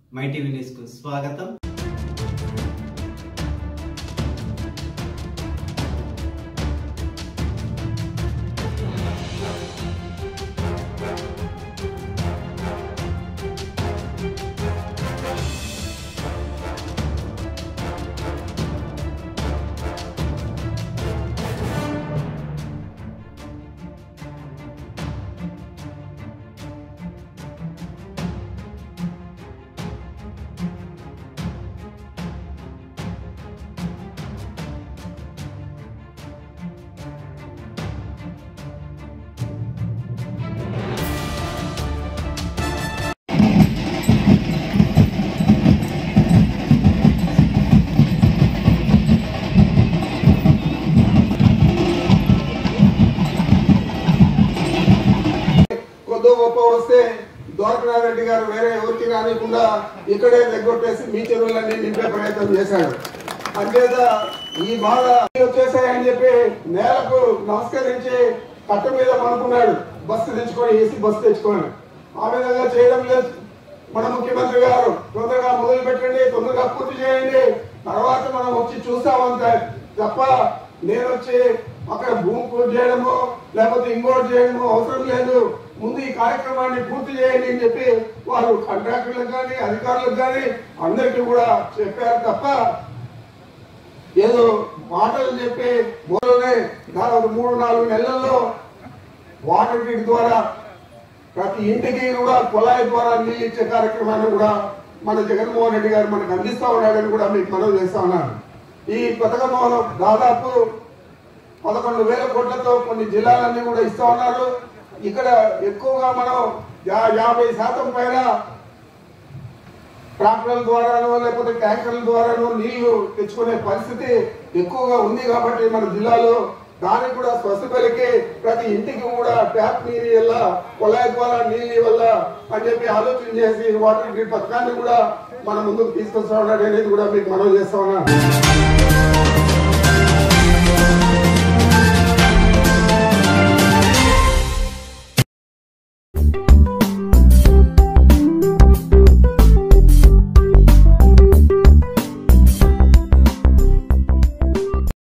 my TV news కు స్వాగతం కొద్దో గొప్ప వస్తే ద్వారకనాథరెడ్డి గారు వేరే ఎవరికి రానికుండా ఇక్కడే దగ్గొట్టేసి మీ చెరువులన్నీ నింపే ప్రయత్నం చేశాడు అంచేత ఈ బాధ వచ్చేసాయని చెప్పి నేలకు నమస్కరించి కట్ట మీద పనుకున్నాడు బస్సు తెచ్చుకొని ఏసీ బస్సు తెచ్చుకొని ఆ విధంగా చేయడం లేదు మన ముఖ్యమంత్రి గారు తొందరగా మొదలు పెట్టండి తొందరగా పూర్తి చేయండి తర్వాత మనం వచ్చి చూస్తామంతే తప్ప నేను వచ్చి అక్కడ భూమి పూర్తి చేయడము లేకపోతే ఇంకోటి చేయడము అవసరం లేదు ముందు ఈ కార్యక్రమాన్ని పూర్తి చేయండి అని చెప్పి వారు కాంట్రాక్టర్లకు కానీ అధికారులకు కానీ అందరికీ కూడా చెప్పారు తప్ప ఏదో మాటలు చెప్పి మూలనే దాదాపు మూడు నాలుగు నెలల్లో వాటర్ గ్రిడ్ ద్వారా ప్రతి ఇంటికి కూడా కుళాయి ద్వారా నీళ్ళు ఇచ్చే కార్యక్రమాన్ని కూడా మన జగన్మోహన్ రెడ్డి గారు మనకు అందిస్తా ఉన్నాడని కూడా మీకు మనం చేస్తా ఉన్నాను ఈ పథకం దాదాపు పదకొండు వేల కోట్లతో కొన్ని జిల్లాలన్నీ కూడా ఇస్తా ఉన్నారు ఇక్కడ ఎక్కువగా మనం యా- యాభై శాతం పైన ట్రాక్టర్ల ద్వారానో లేకపోతే ట్యాంకర్ల ద్వారానో నీళ్లు తెచ్చుకునే పరిస్థితి ఎక్కువగా ఉంది కాబట్టి మన జిల్లాలో దానికి కూడా స్వస్థపలికి ప్రతి ఇంటికి కూడా ట్యాప్ నీరు వల్ల కొళాయి ద్వారా నీళ్ళు వల్ల అని చెప్పి ఆలోచన చేసి వాటర్ గ్రిడ్ పథకాన్ని కూడా మన ముందుకు తీసుకొస్తా ఉన్నాడు అనేది కూడా మీకు మనం చేస్తా ఉన్నాను